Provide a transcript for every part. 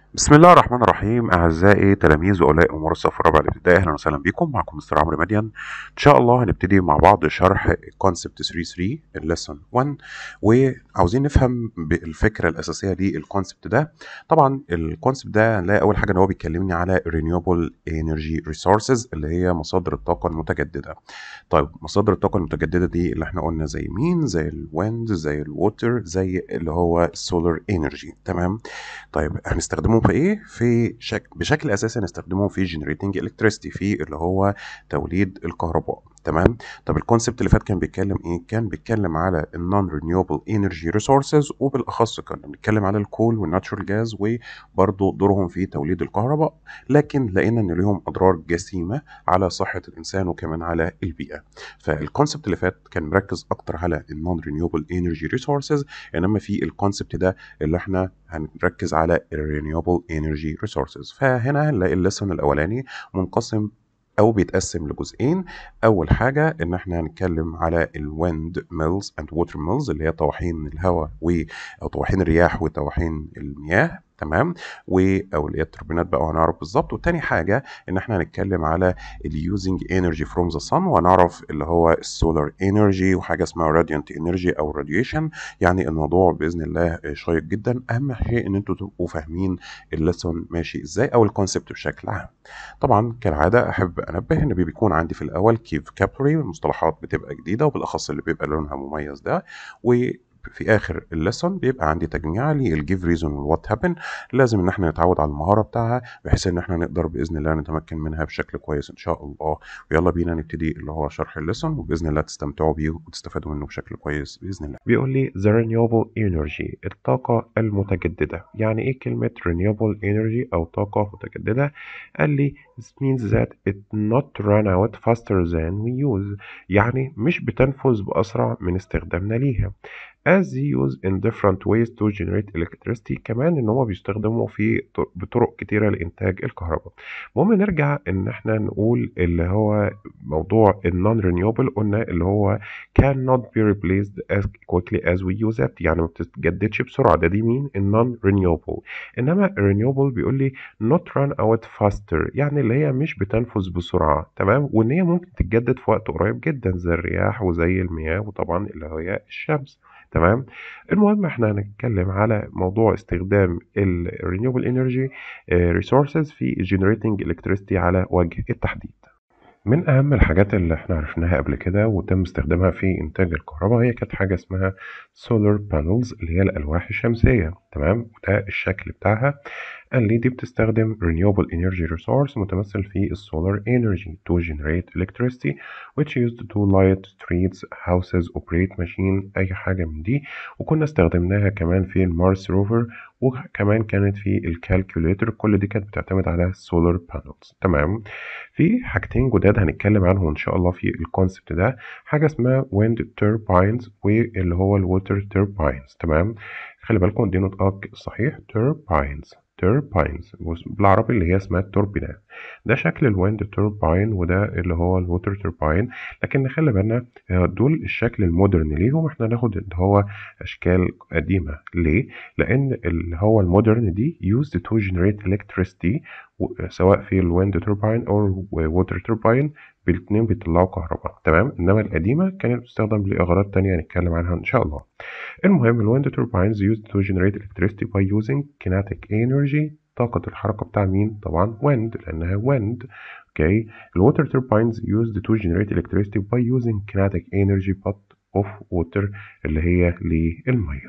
بسم الله الرحمن الرحيم أعزائي تلاميذ وأولياء أمور الصف الرابع الابتدائي أهلا وسهلا بكم معكم مستر عمرو مدين إن شاء الله هنبتدي مع بعض شرح كونسبت 3 الليسون 1 وعاوزين نفهم الفكرة الأساسية للكونسبت ده طبعا الكونسبت ده هنلاقي أول حاجة إن هو بيكلمني على renewable energy resources اللي هي مصادر الطاقة المتجددة طيب مصادر الطاقة المتجددة دي اللي احنا قلنا زي مين زي الويند زي الووتر زي اللي هو السولار انرجي تمام طيب هنستخدمهم في ايه في شك... بشكل اساسي هنستخدمهم في جنريتنج الكتريستي في اللي هو توليد الكهرباء تمام طب الكونسبت اللي فات كان بيتكلم ايه كان بيتكلم على النون رينيوبل انرجي ريسورسز وبالاخص كان بيتكلم على الكول والناتشورال جاز وبرضه دورهم في توليد الكهرباء لكن لقينا ان ليهم اضرار جسيمه على صحه الانسان وكمان على البيئه فالكونسبت اللي فات كان مركز اكتر على النون رينيوبل انرجي ريسورسز انما في الكونسبت ده اللي احنا هنركز على الرينيوبل انرجي ريسورسز فهنا هنلاقي الليسون الاولاني منقسم او بيتقسم لجزئين اول حاجه ان احنا هنتكلم على الويند ميلز اند ووتر ميلز اللي هي طواحين الهواء و او طواحين الرياح وطواحين المياه تمام و او اللي هي التوربينات بقى وهنعرف بالظبط وتاني حاجه ان احنا هنتكلم على اليوزنج انرجي فروم ذا sun وهنعرف اللي هو السولار انرجي وحاجه اسمها راديانت انرجي او راديشن يعني الموضوع باذن الله شيق جدا اهم شيء ان انتوا تبقوا فاهمين الليسون ماشي ازاي او الكونسبت بشكل عام طبعا كالعاده احب انبه ان بيكون عندي في الاول كيف كابلري والمصطلحات بتبقى جديده وبالاخص اللي بيبقى لونها مميز ده و في اخر الليسون بيبقى عندي تجميع للجيف ريزون والوات هابن لازم ان احنا نتعود على المهاره بتاعها بحيث ان احنا نقدر باذن الله نتمكن منها بشكل كويس ان شاء الله ويلا بينا نبتدي اللي هو شرح الليسون وباذن الله تستمتعوا بيه وتستفادوا منه بشكل كويس باذن الله بيقول لي the renewable energy الطاقة المتجددة يعني ايه كلمة renewable energy او طاقة متجددة قال لي this means that it not run out faster than we use يعني مش بتنفذ بأسرع من استخدامنا ليها as used in different ways to generate electricity كمان ان هما بيستخدموا في بطرق كتيرة لإنتاج الكهرباء المهم نرجع ان احنا نقول اللي هو موضوع النون renewable قلنا اللي هو cannot be replaced as quickly as we use it يعني ما بتتجددش بسرعة ده دي مين النون renewable انما renewable بيقول لي not run out faster يعني اللي هي مش بتنفذ بسرعة تمام وان هي ممكن تتجدد في وقت قريب جدا زي الرياح وزي المياه وطبعا اللي هي الشمس تمام المهم احنا هنتكلم على موضوع استخدام ال renewable energy resources في generating electricity على وجه التحديد من أهم الحاجات اللي احنا عرفناها قبل كده وتم استخدامها في إنتاج الكهرباء هي كانت حاجة اسمها solar panels اللي هي الألواح الشمسية تمام وده الشكل بتاعها قال لي دي بتستخدم renewable energy resource متمثل في السولار energy to generate electricity which used to light streets houses operate machine أي حاجة من دي وكنا استخدمناها كمان في المارس روفر وكمان كانت في الكالكوليتر كل دي كانت بتعتمد على السولار بانلز تمام في حاجتين جداد هنتكلم عنهم ان شاء الله في الكونسبت ده حاجه اسمها wind turbines واللي هو الووتر turbines تمام خلي بالكم دي نطقها الصحيح turbines turbines بالعربي اللي هي اسمها التوربينات ده شكل الويند توربين وده اللي هو الووتر توربين لكن نخلي بالنا دول الشكل المودرن ليهم احنا ناخد اللي هو اشكال قديمه ليه لان اللي هو المودرن دي used to generate electricity سواء في الويند توربين او ووتر توربين بالاتنين بيطلعوا كهرباء تمام انما القديمه كانت بتستخدم لاغراض تانية هنتكلم عنها ان شاء الله المهم الويند توربينز used to generate electricity by using kinetic energy طاقة الحركة بتاع مين؟ طبعا wind لأنها wind اوكي الووتر توربينز used to generate electricity by using kinetic energy but of water اللي هي للمية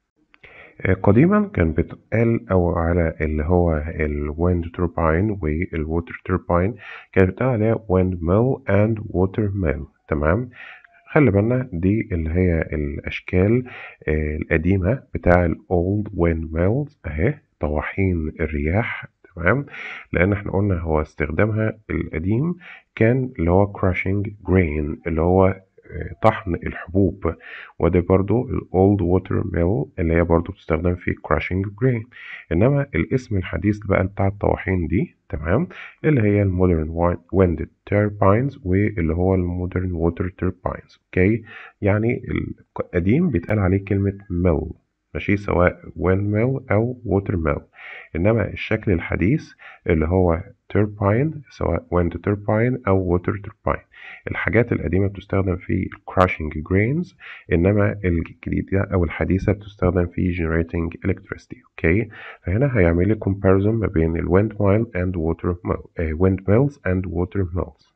قديما كان بيتقال او على اللي هو الويند توربين والووتر توربين كان بيتقال عليها wind mill and water mill تمام خلي بالنا دي اللي هي الاشكال القديمه بتاع الاولد ويند ميلز اهي طواحين الرياح تمام لان احنا قلنا هو استخدامها القديم كان اللي هو crushing grain اللي هو طحن الحبوب وده برضو الاولد ووتر ميل اللي هي برضو بتستخدم في crushing grain انما الاسم الحديث بقى بتاع الطواحين دي تمام اللي هي المودرن ويند تيرباينز واللي هو المودرن ووتر تيرباينز اوكي يعني القديم بيتقال عليه كلمة ميل ماشي سواء windmill أو watermill إنما الشكل الحديث اللي هو turbine سواء wind turbine أو water turbine الحاجات القديمة بتستخدم في crushing grains إنما الجديدة أو الحديثة بتستخدم في generating electricity أوكي فهنا هيعمل لي comparison ما بين ال windmill and water uh, windmills and watermills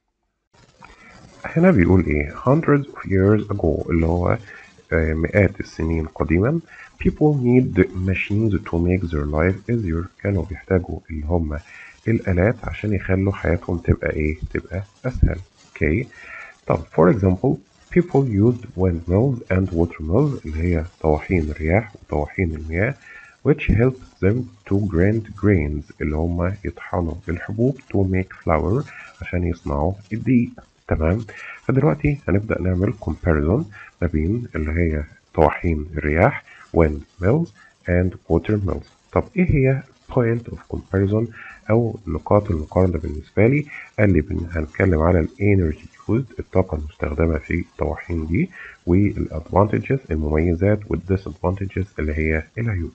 هنا بيقول إيه hundreds of years ago اللي هو مئات السنين قديما people need machines to make their life easier كانوا بيحتاجوا اللي هم الآلات عشان يخلوا حياتهم تبقى إيه تبقى أسهل أوكي طب for example people used windmills and watermills اللي هي طواحين الرياح وطواحين المياه which helped them to grind grains اللي هم يطحنوا الحبوب to make flour عشان يصنعوا الدقيق تمام فدلوقتي هنبدأ نعمل comparison ما بين اللي هي طواحين الرياح windmills and watermills طب ايه هي point of comparison او نقاط المقارنة بالنسبة لي قال لي هنتكلم على الانرجي used الطاقة المستخدمة في الطواحين دي والادفانتجز المميزات والديسادفانتجز اللي هي العيوب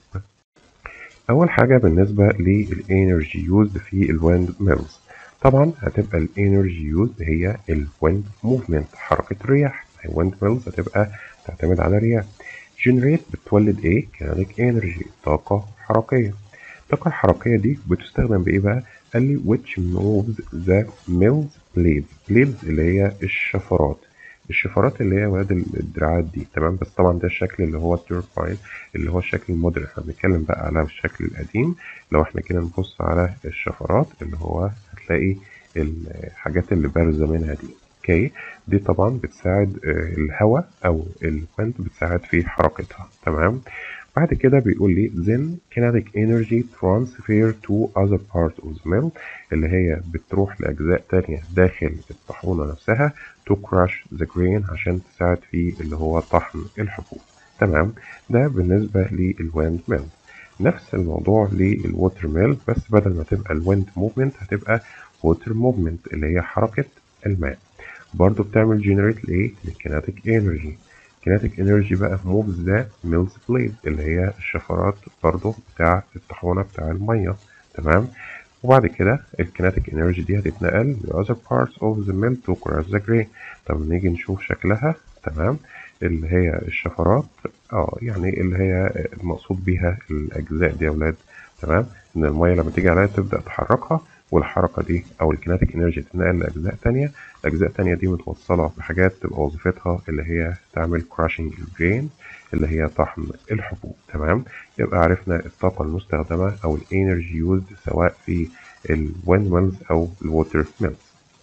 اول حاجة بالنسبة للانرجي يوزد في الويند ميلز طبعا هتبقى الانرجي يوزد هي الويند موفمنت حركة الرياح الويند ميلز هتبقى تعتمد على الرياح جنريت بتولد ايه كينيتيك انرجي طاقة حركية الطاقة الحركية دي بتستخدم بايه بقى قال لي which moves the mills blades blades اللي هي الشفرات الشفرات اللي هي ولاد الدراعات دي تمام بس طبعا ده الشكل اللي هو التورباين اللي هو الشكل المودرن احنا بنتكلم بقى على الشكل القديم لو احنا كده نبص على الشفرات اللي هو هتلاقي الحاجات اللي بارزة منها دي اوكي دي طبعا بتساعد الهواء او الويند بتساعد في حركتها تمام بعد كده بيقول لي then kinetic energy transfer to other part of the mill اللي هي بتروح لأجزاء تانية داخل الطاحونة نفسها to crush the grain عشان تساعد في اللي هو طحن الحبوب تمام ده بالنسبة للويند ميل نفس الموضوع للووتر ميل بس بدل ما تبقى الويند موفمنت هتبقى ووتر موفمنت اللي هي حركة الماء برضو بتعمل جنريت لايه للكيناتيك انرجي كيناتيك انرجي بقى موفز ذا ميلز بليد اللي هي الشفرات برضو بتاع الطحونة بتاع المية تمام وبعد كده الكيناتيك انرجي دي هتتنقل ل other parts of the mill to crush the grain طب نيجي نشوف شكلها تمام اللي هي الشفرات اه يعني اللي هي المقصود بيها الاجزاء دي يا ولاد تمام ان المية لما تيجي عليها تبدأ تحركها والحركة دي أو الكيناتيك انرجي تتنقل لأجزاء تانية الأجزاء التانية دي متوصلة بحاجات تبقى وظيفتها اللي هي تعمل كراشنج الجرين اللي هي طحن الحبوب تمام يبقى عرفنا الطاقة المستخدمة أو الانرجي يوزد سواء في الويند ميلز أو الووتر ميلز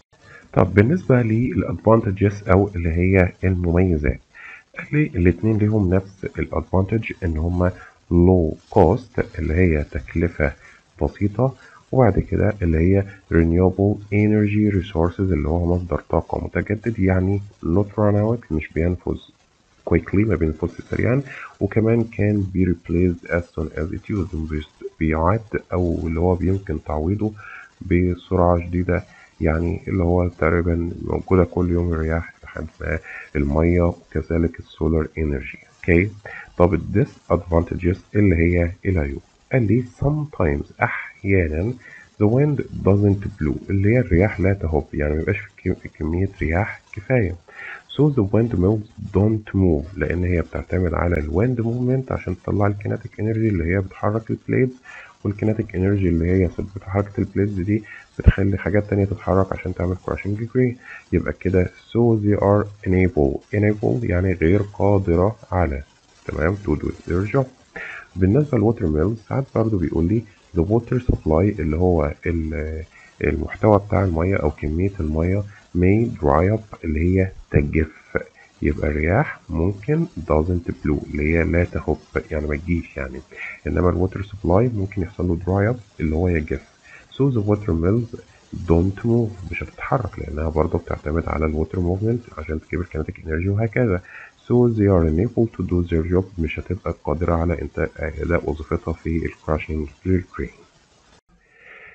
طب بالنسبة للادفانتجز أو اللي هي المميزات قال لي الاتنين ليهم نفس الادفانتج إن هما low cost اللي هي تكلفة بسيطة وبعد كده اللي هي renewable energy resources اللي هو مصدر طاقة متجدد يعني not run out مش بينفذ quickly ما بينفذش سريعا وكمان can be replaced as soon as it used بيعاد أو اللي هو بيمكن تعويضه بسرعة شديدة يعني اللي هو تقريبا موجودة كل يوم الرياح لحد ما المية وكذلك السولار انرجي اوكي طب ال disadvantages اللي هي العيوب قال لي sometimes أحيانا the wind doesn't blow اللي هي الرياح لا تهب يعني ميبقاش في كمية رياح كفاية so the windmills don't move لأن هي بتعتمد على الويند موفمنت عشان تطلع الكيناتيك انرجي اللي هي بتحرك البليدز والكيناتيك انرجي اللي هي سبب حركة البليدز دي بتخلي حاجات تانية تتحرك عشان تعمل كراشنج جري يبقى كده so they are enable enable يعني غير قادرة على تمام to do their job بالنسبة للووتر ميلز ساعات برضه بيقول لي the water supply اللي هو المحتوى بتاع المية أو كمية المية may dry up اللي هي تجف يبقى الرياح ممكن doesn't blow اللي هي لا تهب يعني ما تجيش يعني إنما الووتر سبلاي ممكن يحصل له dry up اللي هو يجف so the water mills don't move مش هتتحرك لأنها برضه بتعتمد على الووتر موفمنت عشان تجيب الكينيتيك انرجي وهكذا so they are unable to do their job مش هتبقى قادرة على إنتاج أداء وظيفتها في الكراشنج للكرين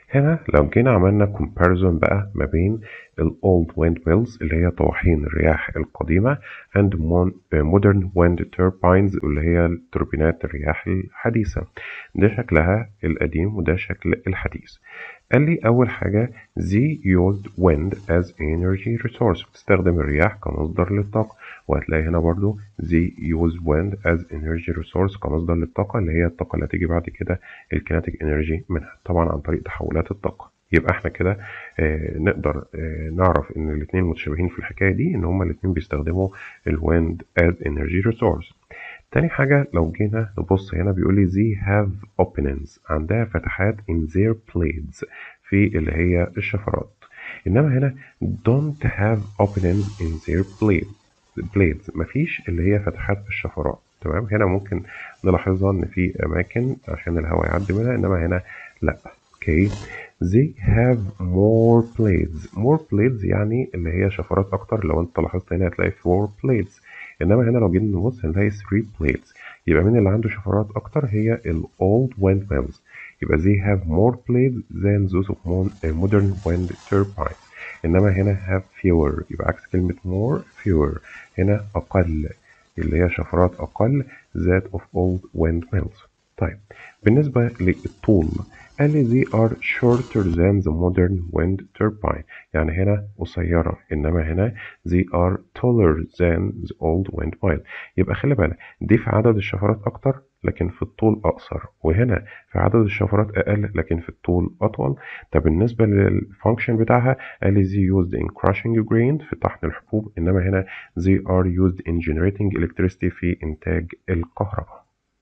هنا لو جينا عملنا comparison بقى ما بين ال old windmills اللي هي طواحين الرياح القديمة and modern wind turbines اللي هي توربينات الرياح الحديثة ده شكلها القديم وده شكل الحديث قال لي أول حاجة they used wind as energy resource بتستخدم الرياح كمصدر للطاقة وهتلاقي هنا برضو they use wind as energy resource كمصدر للطاقة اللي هي الطاقة اللي هتيجي بعد كده الكينيتيك انرجي منها طبعا عن طريق تحولات الطاقة يبقى احنا كده آه نقدر آه نعرف ان الاتنين متشابهين في الحكاية دي ان هما الاتنين بيستخدموا الويند as energy resource تاني حاجة لو جينا نبص هنا بيقول لي they have openings عندها فتحات in their blades في اللي هي الشفرات إنما هنا don't have openings in their blades blades مفيش اللي هي فتحات في الشفرات تمام هنا ممكن نلاحظها إن في أماكن عشان الهواء يعدي منها إنما هنا لأ اوكي they have more blades more blades يعني اللي هي شفرات أكتر لو أنت لاحظت هنا هتلاقي four blades انما هنا لو جينا نبص هنلاقي 3 plates يبقى مين اللي عنده شفرات اكتر هي ال old windmills يبقى they have more plates than those of modern wind turbines انما هنا have fewer يبقى عكس كلمة more fewer هنا اقل اللي هي شفرات اقل that of old windmills طيب بالنسبة للطول قال لي they are shorter than the modern wind turbine يعني هنا قصيرة إنما هنا they are taller than the old windmill يبقى خلي بالك دي في عدد الشفرات أكتر لكن في الطول أقصر وهنا في عدد الشفرات أقل لكن في الطول أطول طب بالنسبة للفانكشن بتاعها قال لي they used in crushing grain في طحن الحبوب إنما هنا they are used in generating electricity في إنتاج الكهرباء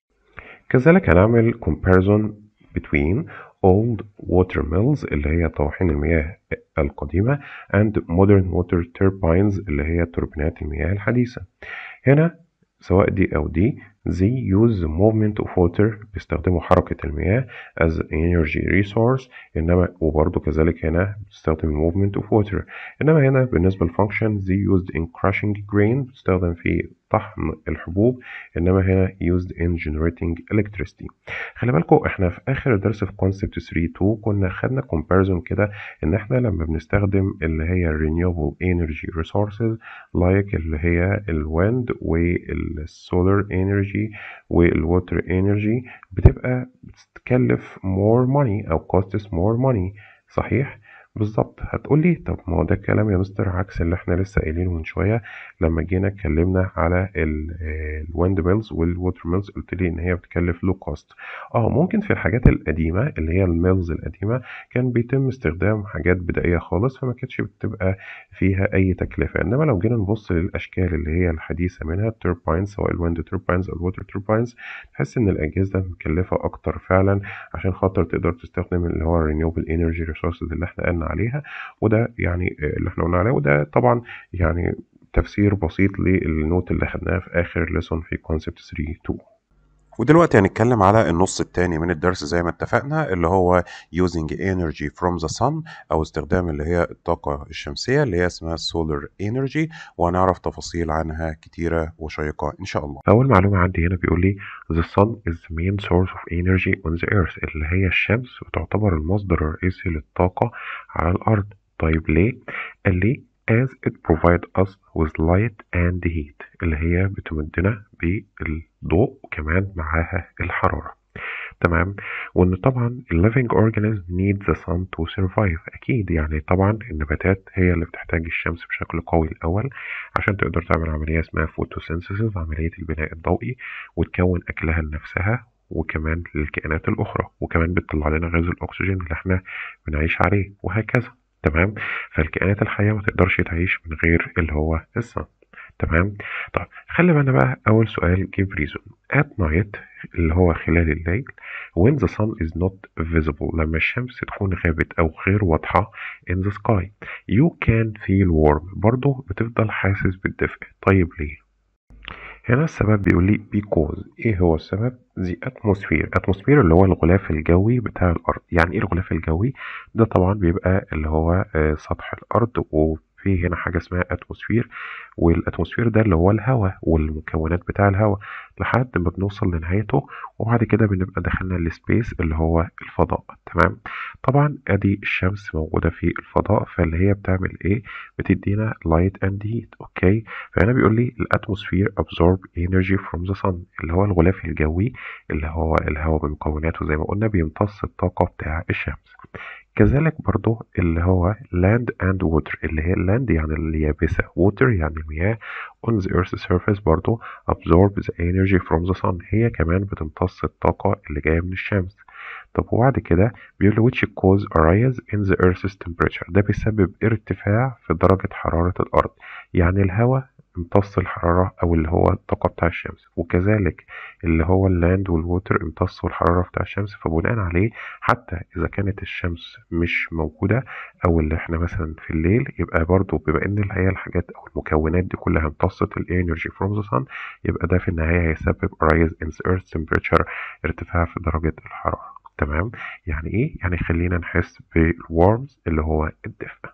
كذلك هنعمل comparison between old water mills اللي هي طواحين المياه القديمة and modern water turbines اللي هي توربينات المياه الحديثة هنا سواء دي أو دي they use the movement of water بيستخدموا حركة المياه as energy resource إنما وبرضه كذلك هنا بتستخدم movement of water إنما هنا بالنسبة للفانكشن they used in crushing grain بتستخدم في طحن الحبوب إنما هنا used in generating electricity خلي بالكم إحنا في آخر درس في concept 3.2 كنا خدنا comparison كده إن إحنا لما بنستخدم اللي هي renewable energy resources like اللي هي الويند والسولار energy والووتر انرجي بتبقى بتتكلف more money او costs more money صحيح بالظبط هتقول لي طب ما هو ده كلام يا مستر عكس اللي احنا لسه قايلينه من شويه لما جينا اتكلمنا على الويند ميلز والووتر ميلز قلت لي ان هي بتكلف لو كوست اه ممكن في الحاجات القديمه اللي هي الميلز القديمه كان بيتم استخدام حاجات بدائيه خالص فما كانتش بتبقى فيها اي تكلفه انما لو جينا نبص للاشكال اللي هي الحديثه منها التورباينز سواء الويند تورباينز او الووتر تورباينز تحس ان الاجهزه مكلفه اكتر فعلا عشان خاطر تقدر تستخدم اللي هو الرينيوبل انرجي ريسورسز اللي احنا قلنا عليها وده يعني اللي احنا قلنا عليه وده طبعا يعني تفسير بسيط للنوت اللي خدناها في اخر ليسون في كونسبت 3 2 ودلوقتي هنتكلم على النص التاني من الدرس زي ما اتفقنا اللي هو using energy from the sun او استخدام اللي هي الطاقة الشمسية اللي هي اسمها solar energy وهنعرف تفاصيل عنها كتيرة وشيقة ان شاء الله أول معلومة عندي هنا بيقول لي the sun is the main source of energy on the earth اللي هي الشمس وتعتبر المصدر الرئيسي للطاقة على الأرض طيب ليه؟ قال لي as it provide us with light and heat اللي هي بتمدنا بالضوء وكمان معاها الحرارة تمام وان طبعا ال living organism need the sun to survive اكيد يعني طبعا النباتات هي اللي بتحتاج الشمس بشكل قوي الاول عشان تقدر تعمل عملية اسمها photosynthesis عملية البناء الضوئي وتكون اكلها لنفسها وكمان للكائنات الاخرى وكمان بتطلع لنا غاز الاكسجين اللي احنا بنعيش عليه وهكذا تمام فالكائنات الحية ما تقدرش تعيش من غير اللي هو الصن تمام طيب خلي بالنا بقى أول سؤال give reason at night اللي هو خلال الليل when the sun is not visible لما الشمس تكون غابت أو غير واضحة in the sky you can feel warm برضه بتفضل حاسس بالدفء طيب ليه هنا السبب بيقول لي because ايه هو السبب the atmosphere atmosphere اللي هو الغلاف الجوي بتاع الارض يعني ايه الغلاف الجوي ده طبعا بيبقى اللي هو آه، سطح الارض في هنا حاجة اسمها اتموسفير والاتموسفير ده اللي هو الهواء والمكونات بتاع الهواء لحد ما بنوصل لنهايته وبعد كده بنبقى دخلنا السبيس اللي هو الفضاء تمام طبعا ادي الشمس موجودة في الفضاء فاللي هي بتعمل ايه بتدينا light and heat اوكي فهنا بيقول لي الاتموسفير absorb energy from the sun اللي هو الغلاف الجوي اللي هو الهواء بمكوناته زي ما قلنا بيمتص الطاقة بتاع الشمس كذلك برضو اللي هو land and water اللي هي land يعني اليابسة water يعني المياه on the earth's surface برضو absorb the energy from the sun هي كمان بتمتص الطاقة اللي جاية من الشمس طب وبعد كده بيقول له which cause a rise in the earth's temperature ده بيسبب ارتفاع في درجة حرارة الأرض يعني الهواء امتص الحرارة أو اللي هو الطاقة بتاع الشمس وكذلك اللي هو اللاند والووتر امتصوا الحرارة بتاع الشمس فبناء عليه حتى إذا كانت الشمس مش موجودة أو اللي احنا مثلا في الليل يبقى برضو بما إن اللي هي الحاجات أو المكونات دي كلها امتصت الانرجي from the sun يبقى ده في النهاية هيسبب rise in the earth temperature ارتفاع في درجة الحرارة تمام يعني ايه يعني خلينا نحس بالورمز اللي هو الدفء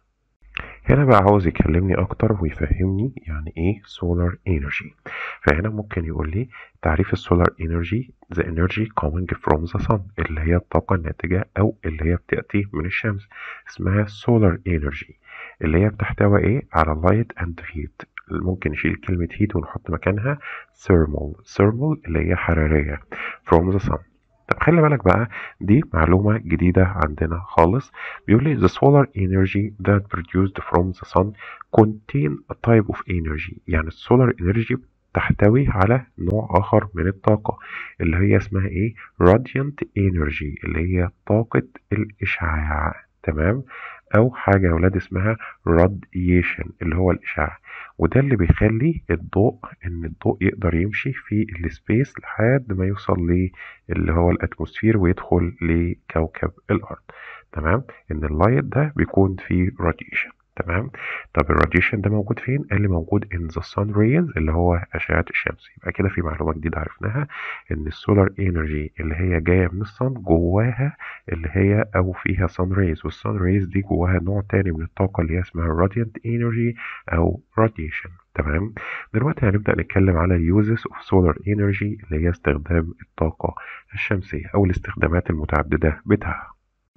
هنا بقى عاوز يكلمني اكتر ويفهمني يعني ايه solar energy فهنا ممكن يقول لي تعريف السولار energy the energy coming from the sun اللي هي الطاقة الناتجة او اللي هي بتأتي من الشمس اسمها solar energy اللي هي بتحتوي ايه على light and heat ممكن نشيل كلمة heat ونحط مكانها thermal thermal اللي هي حرارية from the sun طب خلي بالك بقى دي معلومة جديدة عندنا خالص بيقول لي the solar energy that produced from the sun contain a type of energy يعني السولار energy تحتوي على نوع آخر من الطاقة اللي هي اسمها ايه radiant energy اللي هي طاقة الإشعاع تمام أو حاجة يا ولاد اسمها radiation اللي هو الإشعاع وده اللي بيخلي الضوء ان الضوء يقدر يمشي في السبيس لحد ما يوصل ل اللي هو الاتموسفير ويدخل لكوكب الارض تمام ان اللايت ده بيكون فيه راديشن تمام طب الراديشن ده موجود فين قال لي موجود in the sun rays اللي هو اشعه الشمس يبقى كده في معلومه جديده عرفناها ان السولار انرجي اللي هي جايه من الصن جواها اللي هي او فيها sun rays والsun rays دي جواها نوع تاني من الطاقه اللي هي اسمها radiant energy او radiation تمام دلوقتي هنبدا نتكلم على uses of solar energy اللي هي استخدام الطاقه الشمسيه او الاستخدامات المتعدده بتاعها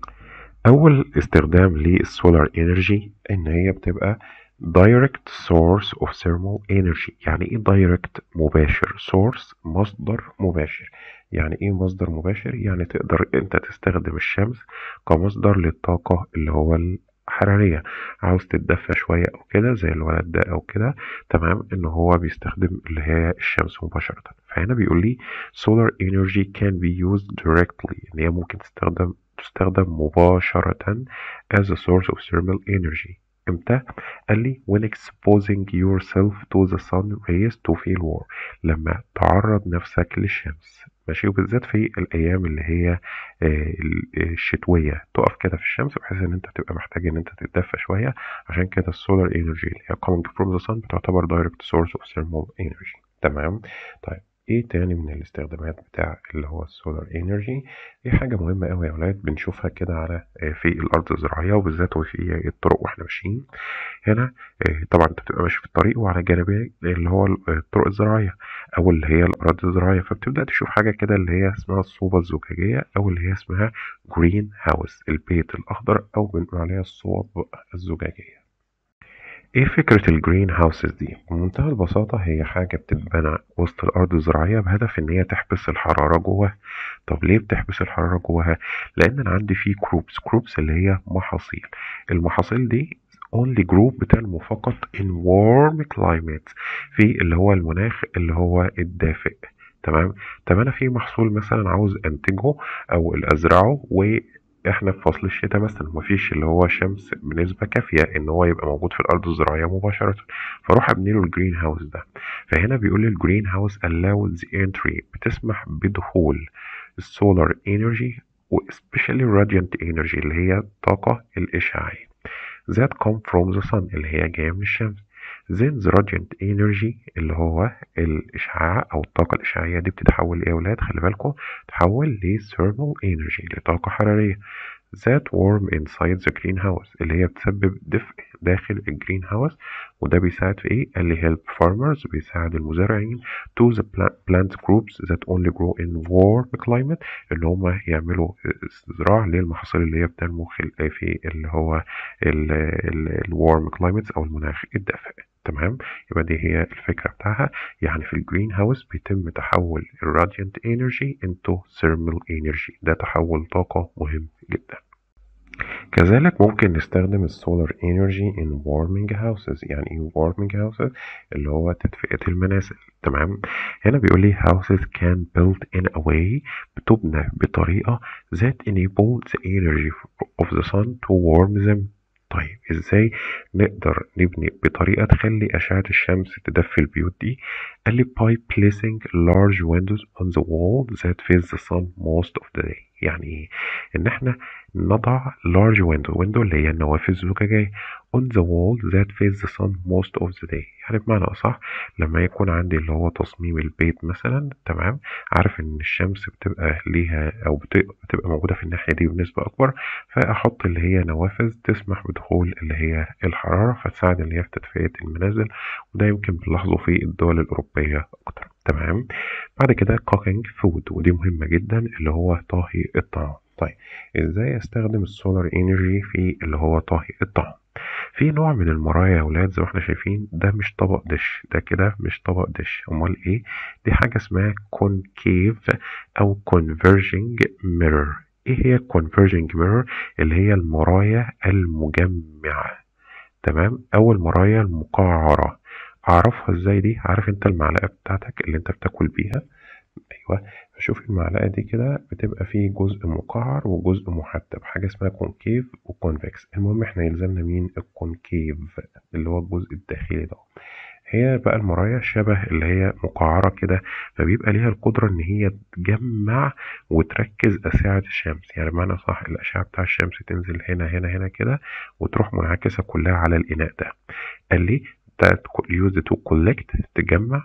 أول استخدام للسولار انرجي إن هي بتبقى direct source of thermal energy يعني إيه direct مباشر source مصدر مباشر يعني إيه مصدر مباشر يعني تقدر أنت تستخدم الشمس كمصدر للطاقة اللي هو حرارية عاوز تتدفى شوية أو كده زي الولد ده أو كده تمام إن هو بيستخدم اللي هي الشمس مباشرة فهنا بيقول لي solar energy can be used directly إن هي ممكن تستخدم تستخدم مباشرة as a source of thermal energy امتى؟ قال لي when exposing yourself to the sun rays to feel warm لما تعرض نفسك للشمس ماشي وبالذات في الايام اللي هي الشتويه تقف كده في الشمس بحيث ان انت تبقى محتاج ان انت تتدفى شويه عشان كده السولار انرجي اللي هي coming from the sun بتعتبر direct source of thermal energy تمام طيب ايه تاني من الاستخدامات بتاع اللي هو السولار انرجي دي حاجة مهمة قوي يا ولاد بنشوفها كده على في الارض الزراعية وبالذات وفي الطرق واحنا ماشيين هنا طبعا انت بتبقى ماشي في الطريق وعلى جانبيه اللي هو الطرق الزراعية او اللي هي الاراضي الزراعية فبتبدأ تشوف حاجة كده اللي هي اسمها الصوبة الزجاجية او اللي هي اسمها جرين هاوس البيت الاخضر او بنقول عليها الصوب الزجاجية ايه فكرة الجرين هاوسز دي؟ بمنتهى البساطة هي حاجة بتتبنى وسط الأرض الزراعية بهدف إن هي تحبس الحرارة جواها. طب ليه بتحبس الحرارة جواها؟ لأن أنا عندي فيه كروبس، كروبس اللي هي محاصيل. المحاصيل دي only group بتنمو فقط in warm climates في اللي هو المناخ اللي هو الدافئ. تمام؟ طب أنا في محصول مثلا عاوز أنتجه أو أزرعه و احنا في فصل الشتاء مثلا مفيش اللي هو شمس بنسبة كافية ان هو يبقى موجود في الارض الزراعية مباشرة فاروح ابني له الجرين هاوس ده فهنا بيقول لي الجرين هاوس allows entry بتسمح بدخول السولار انرجي وespecially radiant energy اللي هي الطاقة الإشعاعية that come from the sun اللي هي جاية من الشمس then the radiant energy اللي هو الإشعاع أو الطاقة الإشعاعية دي بتتحول إيه يا ولاد خلي بالكم تتحول ل thermal energy لطاقة حرارية that warm inside the greenhouse اللي هي بتسبب دفء داخل الجرين هاوس وده بيساعد في ايه؟ قال لي help farmers بيساعد المزارعين to the plant groups that only grow in warm climate ان هم يعملوا زراعة للمحاصيل اللي هي بتنمو في اللي هو الورم كلايمتس او المناخ الدافئ تمام يبقى دي هي الفكرة بتاعها يعني في الجرين هاوس بيتم تحول الراديانت انرجي into thermal energy ده تحول طاقة مهم جدا كذلك ممكن نستخدم السولار انرجي in warming houses يعني ايه warming houses اللي هو تدفئة المنازل تمام هنا بيقول لي houses can build in a way بتبنى بطريقة that enable the energy of the sun to warm them طيب ازاي نقدر نبني بطريقة تخلي أشعة الشمس تدفي البيوت دي قال لي by placing large windows on the wall that face the sun most of the day يعني ايه ان احنا نضع large window window اللي هي النوافذ الزجاجية on the wall that face the sun most of the day يعني بمعنى أصح لما يكون عندي اللي هو تصميم البيت مثلا تمام عارف ان الشمس بتبقى ليها او بتبقى موجودة في الناحية دي بنسبة أكبر فأحط اللي هي نوافذ تسمح بدخول اللي هي الحرارة فتساعد اللي هي في تدفئة المنازل وده يمكن بنلاحظه في الدول الأوروبية أكتر تمام بعد كده cooking food ودي مهمة جدا اللي هو طهي الطعام طيب ازاي استخدم السولار انرجي في اللي هو طهي الطعام في نوع من المرايا يا ولاد زي ما احنا شايفين ده مش طبق دش ده كده مش طبق دش امال ايه دي حاجه اسمها كونكيف او converging mirror ايه هي converging mirror اللي هي المرايا المجمعه تمام او المرايا المقعره اعرفها ازاي دي عارف انت المعلقه بتاعتك اللي انت بتاكل بيها ايوه فشوف المعلقه دي كده بتبقى فيه جزء مقعر وجزء محدب حاجه اسمها كونكيف وكونفكس المهم احنا يلزمنا مين الكونكيف اللي هو الجزء الداخلي ده هي بقى المرايا شبه اللي هي مقعرة كده فبيبقى ليها القدرة إن هي تجمع وتركز أشعة الشمس يعني بمعنى صح الأشعة بتاع الشمس تنزل هنا هنا هنا كده وتروح منعكسة كلها على الإناء ده قال لي use to collect تجمع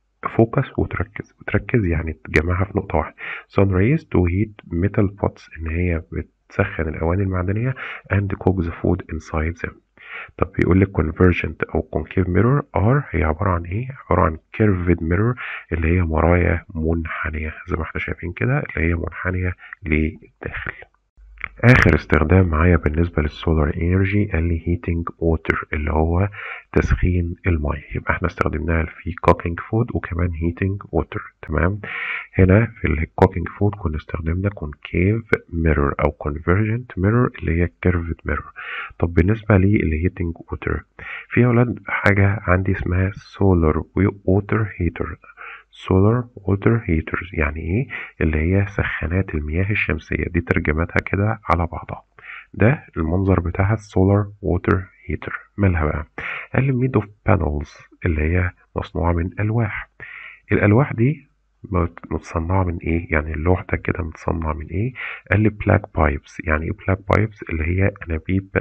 فوكس وتركز وتركز يعني تجمعها في نقطة واحدة sun rays to heat metal pots إن هي بتسخن الأواني المعدنية and cook the food inside them طب بيقول لك convergent أو concave mirror are هي عبارة عن إيه؟ عبارة عن curved mirror اللي هي مرايا منحنية زي ما احنا شايفين كده اللي هي منحنية للداخل اخر استخدام معايا بالنسبه للسولار انرجي قال لي هيتنج ووتر اللي هو تسخين الميه يبقى احنا استخدمناها في كوكينج فود وكمان هيتنج ووتر تمام هنا في الكوكينج فود كنا استخدمنا كونكيف ميرور او كونفرجنت ميرور اللي هي كيرفد ميرور طب بالنسبه لي الهيتنج ووتر في اولاد حاجه عندي اسمها سولار ووتر هيتر سولار ووتر هيترز يعني ايه اللي هي سخانات المياه الشمسية دي ترجمتها كده على بعضها ده المنظر بتاعها السولار ووتر هيتر مالها بقى قال لي ميد اوف بانلز اللي هي مصنوعة من ألواح الألواح دي متصنعة من ايه يعني اللوح ده كده متصنع من ايه قال لي بلاك بايبس يعني ايه بلاك بايبس اللي هي انابيب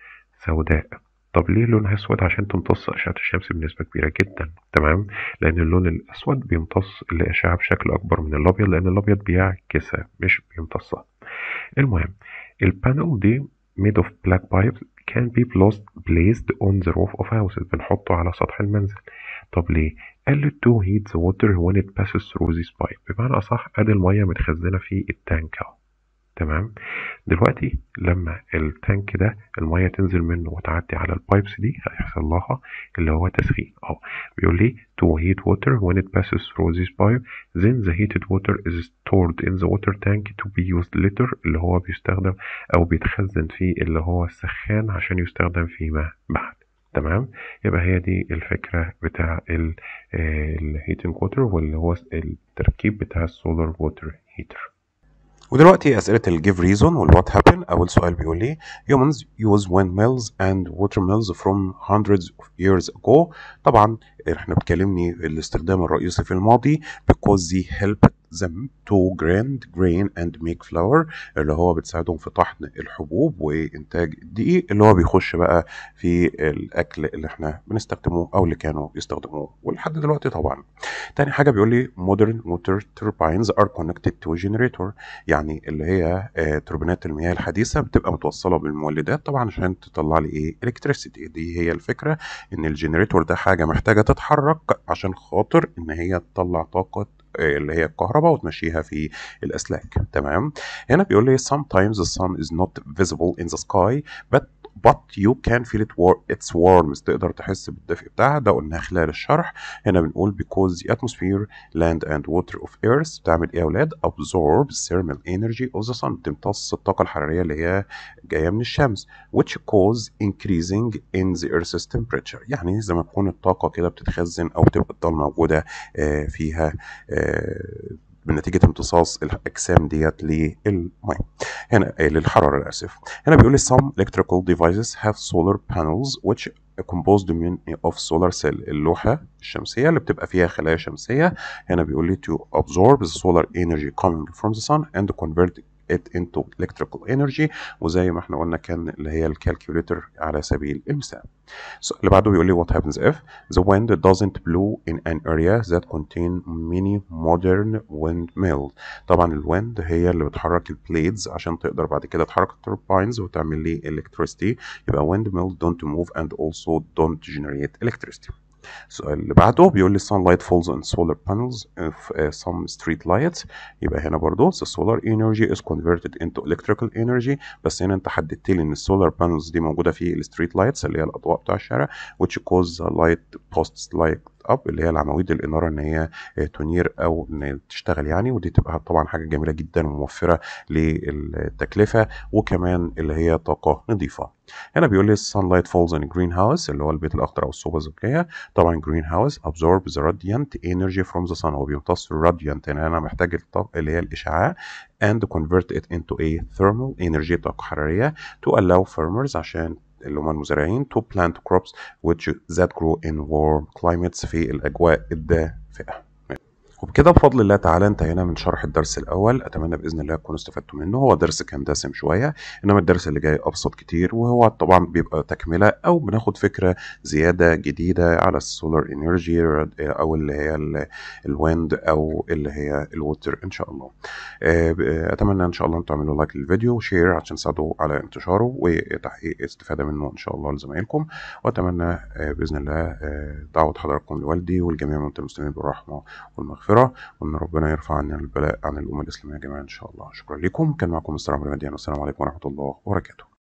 سوداء طب ليه لونها اسود عشان تمتص اشعه الشمس بنسبه كبيره جدا تمام لان اللون الاسود بيمتص الاشعه بشكل اكبر من الابيض لان الابيض بيعكسها مش بيمتصها المهم البانل دي made of black pipes can be placed on the roof of houses بنحطه على سطح المنزل طب ليه قال لي to heat the water when it passes through this pipe بمعنى اصح ادي الميه متخزنه في التانك اهو تمام دلوقتي لما التانك ده المية تنزل منه وتعدي على البايبس دي هيحصل لها اللي هو تسخين اهو بيقول لي to heat water when it passes through this pipe then the heated water is stored in the water tank to be used later اللي هو بيستخدم او بيتخزن في اللي هو السخان عشان يستخدم فيما بعد تمام يبقى هي دي الفكرة بتاع الهيتنج ووتر واللي هو التركيب بتاع السولار ووتر هيتر ودلوقتي أسئلة الجيف ريزون والوات هابن أول سؤال بيقول لي humans use windmills and water mills from hundreds of years ago طبعا احنا بتكلمني الاستخدام الرئيسي في الماضي because they help them to grind grain and make flour اللي هو بتساعدهم في طحن الحبوب وانتاج الدقيق اللي هو بيخش بقى في الاكل اللي احنا بنستخدمه او اللي كانوا بيستخدموه ولحد دلوقتي طبعا تاني حاجه بيقول لي modern water turbines are connected to generator يعني اللي هي آه، توربينات المياه الحديثه بتبقى متوصله بالمولدات طبعا عشان تطلع لي ايه الكتريسيتي دي هي الفكره ان الجنريتور ده حاجه محتاجه تتحرك عشان خاطر ان هي تطلع طاقه آه، اللي هي الكهرباء وتمشيها في الاسلاك تمام هنا بيقول لي sometimes the sun is not visible in the sky but but you can feel it war its warmth تقدر تحس بالدفء بتاعها ده قلناه خلال الشرح هنا بنقول because the atmosphere land and water of earth بتعمل ايه يا اولاد absorb thermal energy of the sun بتمتص الطاقه الحراريه اللي هي جايه من الشمس which cause increasing in the earth's temperature يعني زي ما تكون الطاقه كده بتتخزن او بتبقى تضل موجوده آه، فيها آه، بنتيجة امتصاص الأجسام ديت للمية هنا آه، للحرارة أنا آسف هنا بيقول لي some electrical devices have solar panels which composed من of solar cell اللوحة الشمسية اللي بتبقى فيها خلايا شمسية هنا بيقول لي to absorb the solar energy coming from the sun and convert it into electrical energy وزي ما احنا قلنا كان اللي هي الكالكوليتر على سبيل المثال So, اللي بعده بيقول لي what happens if the wind doesn't blow in an area that contain many modern windmills طبعا الويند هي اللي بتحرك البليدز عشان تقدر بعد كده تحرك التوربينز وتعمل لي electricity يبقى windmill don't move and also don't generate electricity السؤال اللي بعده بيقول لي sunlight falls on solar panels of uh, some street lights يبقى هنا برضو the solar energy is converted into electrical energy بس هنا انت حددت لي ان السولار بانلز دي موجوده في الستريت لايتس اللي هي الاضواء بتاع الشارع which cause the light posts light up اللي هي العواميد الاناره ان هي آه، تنير او ان هي تشتغل يعني ودي تبقى طبعا حاجه جميله جدا وموفره للتكلفه وكمان اللي هي طاقه نظيفه هنا بيقول لي sunlight falls in green house اللي هو البيت الاخضر او الصوبه الزجاجيه طبعا green house absorb the radiant energy from the sun هو بيمتص الراديانت يعني انا محتاج الطاقه اللي هي الاشعاع and convert it into a thermal energy طاقه حراريه to allow farmers عشان اللي هم المزارعين to plant crops which that grow in warm climates في الأجواء الدافئة وبكده بفضل الله تعالى انتهينا من شرح الدرس الاول اتمنى باذن الله تكونوا استفدتوا منه هو درس كان دسم شويه انما الدرس اللي جاي ابسط كتير وهو طبعا بيبقى تكمله او بناخد فكره زياده جديده على السولار انرجي او اللي هي ال- الويند او اللي هي الووتر ان شاء الله آه، ب- اتمنى ان شاء الله انتم تعملوا لايك للفيديو وشير عشان تساعدوا على انتشاره وتحقيق استفاده منه ان شاء الله لزمايلكم واتمنى آه، باذن الله آه، دعوه حضراتكم لوالدي والجميع من المسلمين بالرحمه والمغفره وان ربنا يرفع عنا البلاء عن الامه الاسلاميه جميعا ان شاء الله شكرا لكم كان معكم مستر عمرو مديان والسلام عليكم ورحمه الله وبركاته